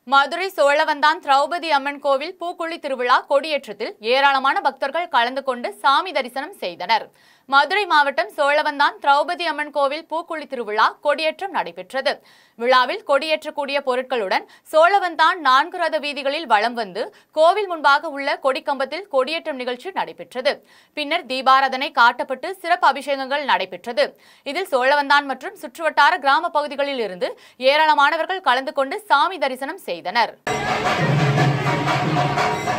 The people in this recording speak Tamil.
மதுரை சோழவந்தான் திரௌபதி அம்மன் கோவில் பூக்குழி திருவிழா கொடியேற்றத்தில் ஏராளமான பக்தர்கள் கலந்து கொண்டு சாமி தரிசனம் செய்தனர் மதுரை மாவட்டம் சோழவந்தான் திரௌபதி அம்மன் கோவில் பூக்குழி திருவிழா கொடியேற்றம் நடைபெற்றது விழாவில் கொடியேற்றக்கூடிய பொருட்களுடன் சோழவந்தான் நான்கு ரத வீதிகளில் வலம் வந்து கோவில் முன்பாக உள்ள கொடிக்கம்பத்தில் கொடியேற்றம் நிகழ்ச்சி நடைபெற்றது பின்னர் தீபாராதனை காட்டப்பட்டு சிறப்பு அபிஷேகங்கள் நடைபெற்றது இதில் சோழவந்தான் மற்றும் சுற்றுவட்டார கிராம பகுதிகளில் இருந்து ஏராளமானவர்கள் கலந்து கொண்டு சாமி தரிசனம் செய்தனர்